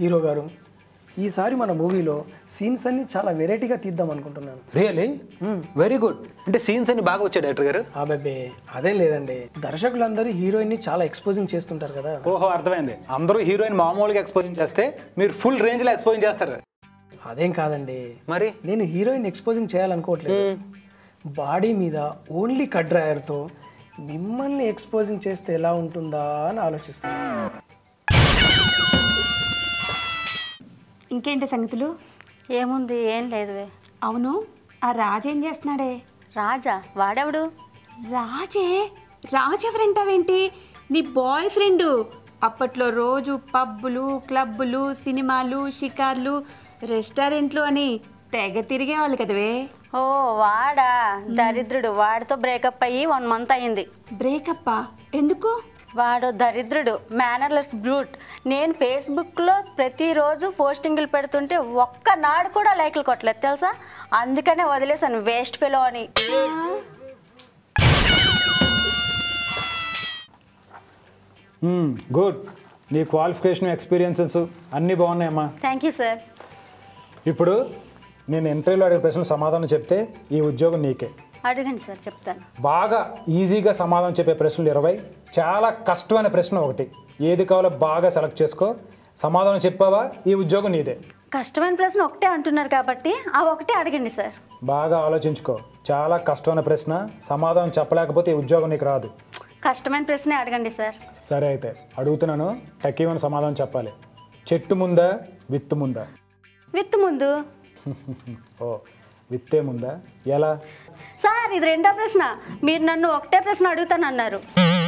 hero గారు ఈసారి మన మూవీలో సీన్స్ అన్ని చాలా వెరైటీగా తీద్దాం అనుకుంటున్నాను రియలీ వెరీ గుడ్ అంటే సీన్స్ అన్ని బాగా వచ్చాయి డైరెక్టర్ గారు అబ్బాబే అదేం లేదండి దర్శకులందరూ హీరోయిన్ని చాలా ఎక్స్పోజింగ్ చేస్తుంటారు కదా ఓహో అర్థమైంది అందరూ హీరోయిన్ మామూలుగా ఎక్స్పోజింగ్ చేస్తే మీరు ఫుల్ రేంజ్లో ఎక్స్పోజింగ్ చేస్తారు అదేం కాదండి మరి నేను హీరోయిన్ ఎక్స్పోజింగ్ చేయాలనుకోవట్లేదు బాడీ మీద ఓన్లీ కట్ డ్రాయర్తో మిమ్మల్ని ఎక్స్పోజింగ్ చేస్తే ఎలా ఉంటుందా అని ఆలోచిస్తున్నాను ఇంకేంటి సంగతులు ఏముంది ఏం లేదు అవును ఆ రాజు ఏం చేస్తున్నాడే రాజా వాడెవడు రాజే రాజు ఎవరంటావేంటి నీ బాయ్ ఫ్రెండ్ అప్పట్లో రోజు పబ్బులు క్లబ్బులు సినిమాలు షికార్లు రెస్టారెంట్లు అని తెగ తిరిగేవాళ్ళు కదవే ఓ వాడా దరిద్రుడు వాడితో బ్రేకప్ అయ్యి వన్ మంత్ అయింది బ్రేకప్పా ఎందుకు వాడు దరిద్రుడు మేనర్లెస్ బ్రూట్ నేను ఫేస్బుక్లో ప్రతిరోజు పోస్టింగ్లు పెడుతుంటే ఒక్కనాడు కూడా లైక్లు కొట్టలేదు తెలుసా అందుకనే వదిలేసాను వేస్ట్ ఫెలో అని గుడ్ నీ క్వాలిఫికేషన్ ఎక్స్పీరియన్సెస్ అన్నీ బాగున్నాయమ్మా థ్యాంక్ యూ సార్ ఇప్పుడు నేను ఇంటర్వ్యూలో అడిగే ప్రశ్నలు సమాధానం చెప్తే ఈ ఉద్యోగం నీకే అడగండి సార్ చెప్తాను బాగా ఈజీగా సమాధానం చెప్పే ప్రశ్నలు ఇరవై చాలా కష్టమైన ప్రశ్న ఒకటి ఏది కావాలో బాగా సెలెక్ట్ చేసుకో సమాధానం చెప్పావా ఈ ఉద్యోగం నీదే కష్టమైన ప్రశ్న ఒకటే అంటున్నారు కాబట్టి ఆ ఒకటే అడగండి సార్ బాగా ఆలోచించుకో చాలా కష్టమైన ప్రశ్న సమాధానం చెప్పలేకపోతే ఈ ఉద్యోగం నీకు రాదు కష్టమైన ప్రశ్నే అడగండి సార్ సరే అయితే అడుగుతున్నాను టక్కీవని సమాధానం చెప్పాలి చెట్టు ముందా విత్తు ముందా విత్ ముందు ఓ విత్తే ముందా ఎలా సార్ ఇది రెండో ప్రశ్న మీరు నన్ను ఒకటే ప్రశ్న అడుగుతానన్నారు